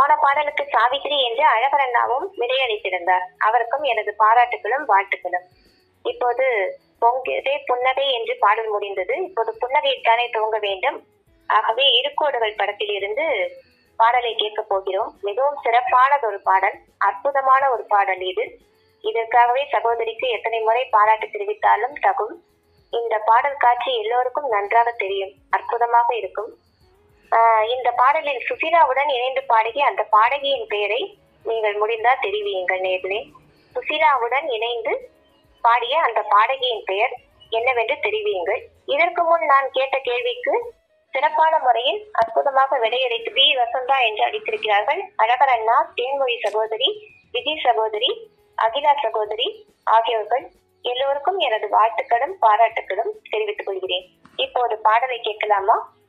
போன பாடலுக்கு சாவித்ரி என்று அழகரண்ணாவும் விடையளித்திருந்தார் அவருக்கும் எனது பாராட்டுகளும் வாழ்த்துக்களும் இப்போது பொங்கதே புன்னகை என்று பாடல் முடிந்தது இப்போது புன்னகைத்தானே துவங்க வேண்டும் ஆகவே இருக்கோடுகள் படத்தில் இருந்து பாடலை கேட்க போகிறோம் மிகவும் சிறப்பானதொரு பாடல் அற்புதமான ஒரு பாடல் இது இதற்காகவே சகோதரிக்கு எத்தனை முறை பாராட்டு தெரிவித்தாலும் தகும் இந்த பாடல் காட்சி எல்லோருக்கும் நன்றாக தெரியும் அற்புதமாக இருக்கும் ஆஹ் இந்த பாடலில் சுசீலாவுடன் இணைந்து பாடிய அந்த பாடகியின் பெயரை நீங்கள் முடிந்தால் தெரிவியுங்கள் நேர்களே சுசீலாவுடன் இணைந்து பாடிய அந்த பாடகியின் பெயர் என்னவென்று தெரிவியுங்கள் இதற்கு முன் நான் கேட்ட கேள்விக்கு சிறப்பான முறையில் அற்புதமாக விடையளித்து பி வசந்தா என்று அடித்திருக்கிறார்கள் அழகர் அண்ணா தேன்மொழி சகோதரி விஜய் சகோதரி அகிலா சகோதரி ஆகியோர்கள் எல்லோருக்கும் எனது வாழ்த்துக்களும் பாராட்டுகளும் தெரிவித்துக் கொள்கிறேன் இப்போது பாடலை கேட்கலாமா